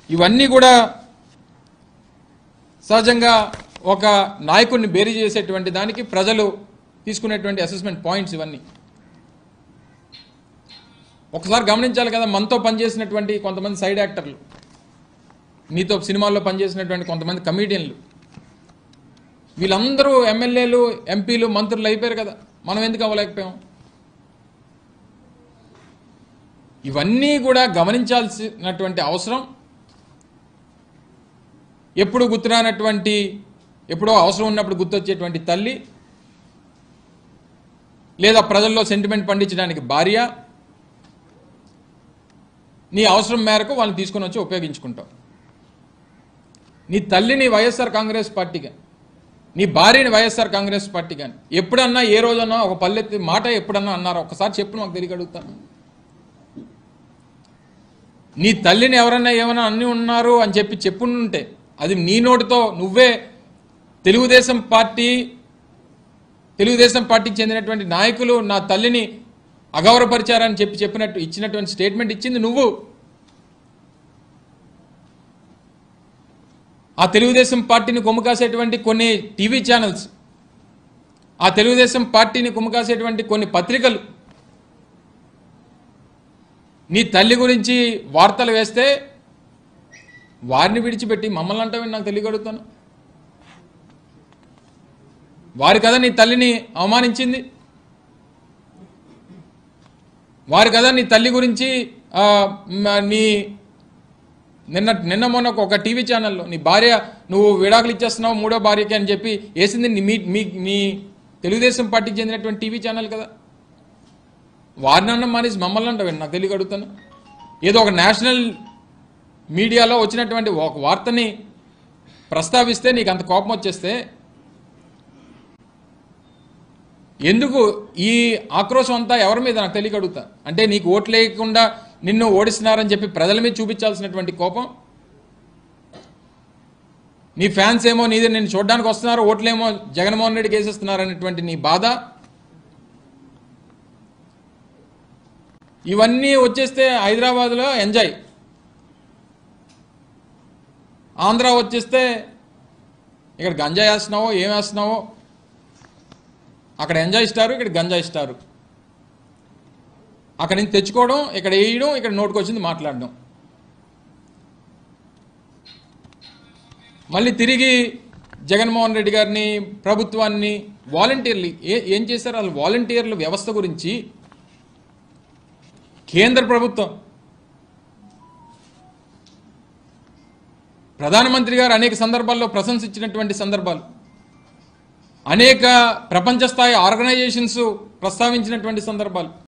ఇవన్నీ కూడా సహజంగా ఒక నాయకుడిని బేరీ చేసేటువంటి దానికి ప్రజలు తీసుకునేటువంటి అసెస్మెంట్ పాయింట్స్ ఇవన్నీ ఒకసారి గమనించాలి కదా మనతో పనిచేసినటువంటి కొంతమంది సైడ్ యాక్టర్లు నీతో సినిమాల్లో పనిచేసినటువంటి కొంతమంది కమీడియన్లు వీళ్ళందరూ ఎమ్మెల్యేలు ఎంపీలు మంత్రులు అయిపోయారు కదా మనం ఎందుకు అవ్వలేకపోయాం ఇవన్నీ కూడా గమనించాల్సినటువంటి అవసరం ఎప్పుడు గుర్తురానటువంటి ఎప్పుడో అవసరం ఉన్నప్పుడు గుర్తొచ్చేటువంటి తల్లి లేదా ప్రజల్లో సెంటిమెంట్ పండించడానికి భార్య నీ అవసరం మేరకు వాళ్ళని తీసుకొని వచ్చి ఉపయోగించుకుంటావు నీ తల్లిని వైఎస్ఆర్ కాంగ్రెస్ పార్టీగా నీ భార్యని వైఎస్ఆర్ కాంగ్రెస్ పార్టీ కానీ ఎప్పుడన్నా ఏ రోజన్నా ఒక పల్లెత్తి మాట ఎప్పుడన్నా అన్నారో ఒకసారి చెప్పు నాకు తిరిగి అడుగుతాను నీ తల్లిని ఎవరన్నా ఏమైనా అన్ని ఉన్నారు అని చెప్పి చెప్పుంటే అది నీ నోటితో నువ్వే తెలుగుదేశం పార్టీ తెలుగుదేశం పార్టీకి చెందినటువంటి నాయకులు నా తల్లిని అగౌరవపరిచారని చెప్పి చెప్పినట్టు ఇచ్చినటువంటి స్టేట్మెంట్ ఇచ్చింది నువ్వు ఆ తెలుగుదేశం పార్టీని కొమ్ముకాసేటువంటి కొన్ని టీవీ ఛానల్స్ ఆ తెలుగుదేశం పార్టీని కొమ్ముకాసేటువంటి కొన్ని పత్రికలు నీ తల్లి గురించి వార్తలు వేస్తే వారిని విడిచిపెట్టి మమ్మల్ని అంటావని నాకు తెలియగలుగుతాను వారి కదా నీ తల్లిని అవమానించింది వారి కదా నీ తల్లి గురించి ఆ, మ- నీ నిన్న నిన్న మొన్న ఒక టీవీ ఛానల్లో నీ భార్య నువ్వు విడాకులు ఇచ్చేస్తున్నావు మూడో భార్యకి అని చెప్పి వేసింది నీ- మీ మీ నీ తెలుగుదేశం పార్టీకి చెందినటువంటి టీవీ ఛానల్ కదా వారిని అన్న మానేసి మమ్మల్ని అంటావు నాకు తెలియక అడుగుతాను ఏదో ఒక నేషనల్ మీడియాలో వచ్చినటువంటి ఒక వార్తని ప్రస్తావిస్తే నీకు అంత కోపం వచ్చేస్తే ఎందుకు ఈ ఆక్రోశం అంతా ఎవరి మీద నాకు తెలియక అడుగుతా అంటే నీకు ఓట్లు వేయకుండా నిన్ను ఓడిస్తున్నారని చెప్పి ప్రజల మీద చూపించాల్సినటువంటి కోపం నీ ఫ్యాన్స్ ఏమో నీది నేను చూడడానికి వస్తున్నారు ఓట్లేమో జగన్మోహన్ రెడ్డికి వేసేస్తున్నారు అనేటువంటి నీ బాధ ఇవన్నీ వచ్చేస్తే హైదరాబాద్లో ఎంజాయ్ ఆంధ్ర వచ్చేస్తే ఇక్కడ గంజాయి వేస్తున్నావో ఏం వేస్తున్నావో అక్కడ ఎంజాయ్ ఇస్తారు ఇక్కడ గంజాయి ఇస్తారు అక్కడి నుంచి తెచ్చుకోవడం ఇక్కడ వేయడం ఇక్కడ నోటుకు వచ్చింది మాట్లాడడం మళ్ళీ తిరిగి జగన్మోహన్ రెడ్డి గారిని ప్రభుత్వాన్ని వాలంటీర్లు ఏ ఏం చేశారు వాళ్ళు వాలంటీర్ల వ్యవస్థ గురించి కేంద్ర ప్రభుత్వం ప్రధానమంత్రి గారు అనేక సందర్భాల్లో ప్రశంసించినటువంటి సందర్భాలు అనేక ప్రపంచ స్థాయి ఆర్గనైజేషన్స్ ప్రస్తావించినటువంటి సందర్భాలు